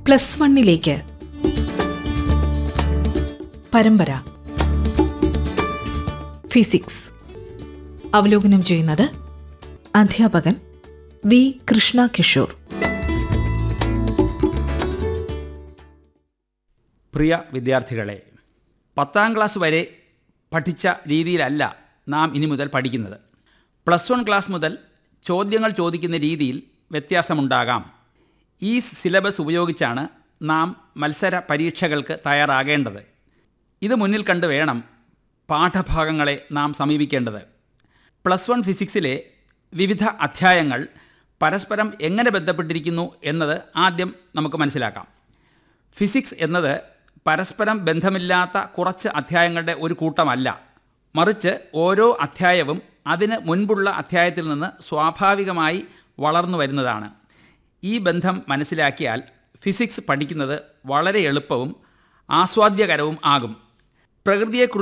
plus വണ്ണിലേക്ക് പരമ്പര physics അവലോകനം ചെയ്യുന്നത് അധ്യാപകൻ വി കൃഷ്ണ കിഷോർ പ്രിയ വിദ്യാർത്ഥികളെ പത്താം ക്ലാസ് വരെ പഠിച്ച രീതിയിലല്ല നാം ഇനി മുതൽ പഠിക്കുന്നത് പ്ലസ് വൺ ക്ലാസ് മുതൽ ചോദ്യങ്ങൾ ചോദിക്കുന്ന രീതിയിൽ വ്യത്യാസമുണ്ടാകാം ഈ സിലബസ് ഉപയോഗിച്ചാണ് നാം മത്സര പരീക്ഷകൾക്ക് തയ്യാറാകേണ്ടത് ഇത് മുന്നിൽ കണ്ട് വേണം പാഠഭാഗങ്ങളെ നാം സമീപിക്കേണ്ടത് പ്ലസ് വൺ ഫിസിക്സിലെ വിവിധ അധ്യായങ്ങൾ പരസ്പരം എങ്ങനെ ബന്ധപ്പെട്ടിരിക്കുന്നു എന്നത് ആദ്യം നമുക്ക് മനസ്സിലാക്കാം ഫിസിക്സ് എന്നത് പരസ്പരം ബന്ധമില്ലാത്ത കുറച്ച് അധ്യായങ്ങളുടെ ഒരു കൂട്ടമല്ല മറിച്ച് ഓരോ അധ്യായവും അതിന് മുൻപുള്ള അധ്യായത്തിൽ നിന്ന് സ്വാഭാവികമായി വളർന്നു വരുന്നതാണ് ഈ ബന്ധം മനസ്സിലാക്കിയാൽ ഫിസിക്സ് പഠിക്കുന്നത് വളരെ എളുപ്പവും ആസ്വാദ്യകരവും ആകും പ്രകൃതിയെക്കുറിച്ച്